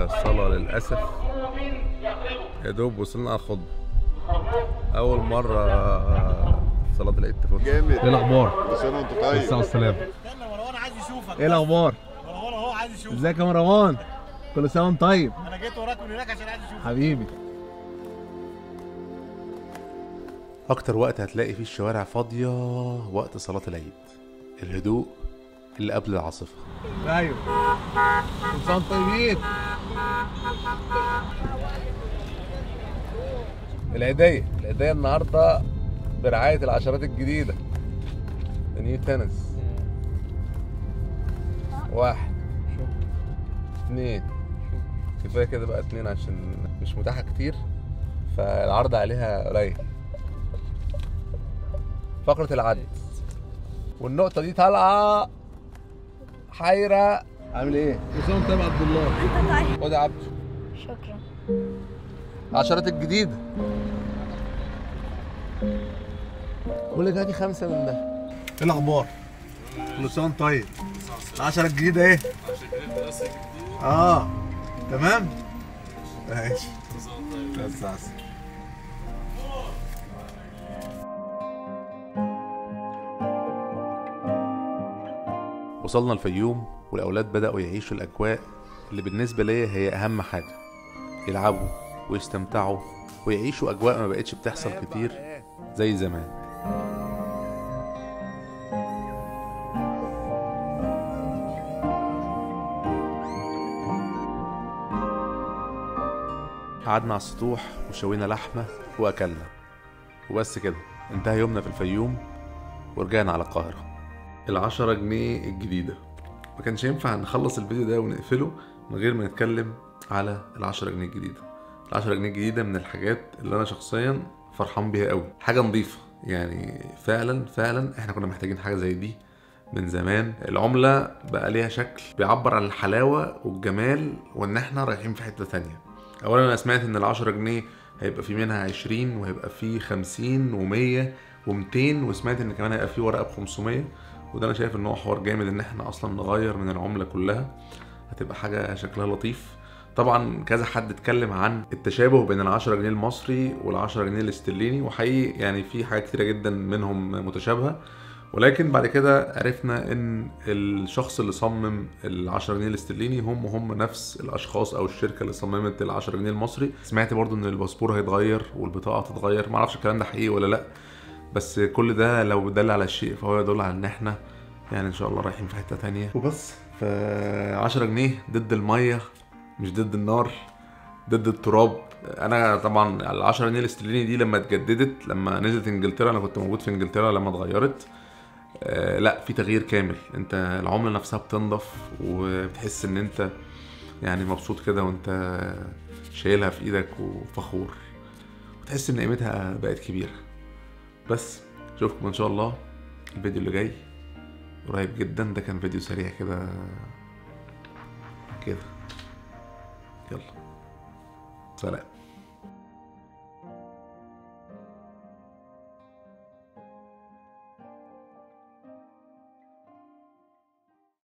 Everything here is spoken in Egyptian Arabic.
الصلاة للأسف يا دوب وصلنا على الخطبة أول مرة صلاة العيد تفوت جامد إيه الأخبار؟ كل سنه وانت السلام طيب والسلام استنى مروان عايز يشوفك إيه الأخبار؟ مروان اهو عايز يشوفك ازيك يا مروان؟ كل سنة وأنت طيب انا جيت وراك من هناك عشان عايز اشوفك حبيبي أكتر وقت هتلاقي فيه الشوارع فاضية وقت صلاة العيد الهدوء اللي قبل العاصفة أيوه كل سنة وأنتم طيبين العيدية العيدية النهاردة برعاية العشرات الجديدة نيو تنس واحد اثنين كفاية كده بقى اتنين عشان مش متاحة كتير فالعرض عليها قليل فقرة العد والنقطة دي طالعة حيرة عامل ايه؟ كل سنة وانت طيب يا عبد الله طيب خد يا عبد شكرا العشرات الجديدة بقول لك هاتي خمسة من ده ايه الأخبار؟ كل سنة وانت طيب العشرة الجديدة ايه؟ اه تمام؟ ماشي بس عسل وصلنا الفيوم والأولاد بدأوا يعيشوا الأجواء اللي بالنسبة ليا هي أهم حاجة يلعبوا ويستمتعوا ويعيشوا أجواء ما بقتش بتحصل كتير زي زمان قعدنا على السطوح وشوينا لحمة وأكلنا وبس كده انتهى يومنا في الفيوم ورجعنا على القاهرة العشرة جنيه الجديدة ما كانش ينفع نخلص الفيديو ده ونقفله من غير ما نتكلم على العشرة جنيه الجديدة العشرة جنيه الجديدة من الحاجات اللي أنا شخصيا فرحان بيها قوي حاجة نظيفة يعني فعلا فعلا احنا كنا محتاجين حاجة زي دي من زمان العملة بقى ليها شكل بيعبر عن الحلاوة والجمال وان احنا رايحين في حتة تانية اولا انا سمعت ان العشرة جنيه هيبقى في منها عشرين وهيبقى في خمسين ومية ومتين وسمعت ان كمان هيبقى في ورقة بخمسمية وده انا شايف ان هو حوار جامد ان احنا اصلا نغير من العملة كلها هتبقى حاجة شكلها لطيف طبعا كذا حد اتكلم عن التشابه بين العشرة جنيه المصري والعشرة جنيه الاسترليني وحقيقي يعني في حاجات كتيرة جدا منهم متشابهة ولكن بعد كده عرفنا ان الشخص اللي صمم ال10 جنيه الاسترليني هم هم نفس الاشخاص او الشركه اللي صممت ال10 جنيه المصري سمعت برضو ان الباسبور هيتغير والبطاقه تتغير معرفش الكلام ده حقيقي ولا لا بس كل ده لو دل على الشيء فهو يدل على ان احنا يعني ان شاء الله رايحين في حته تانية وبس ف 10 جنيه ضد الميه مش ضد النار ضد التراب انا طبعا ال 10 جنيه الاسترليني دي لما اتجددت لما نزلت انجلترا انا كنت موجود في انجلترا لما اتغيرت آه، لا في تغيير كامل انت العمله نفسها بتنضف وبتحس ان انت يعني مبسوط كده وانت شايلها في ايدك وفخور وتحس ان قيمتها بقت كبيره بس اشوفكم ان شاء الله الفيديو اللي جاي قريب جدا ده كان فيديو سريع كده كده يلا سلام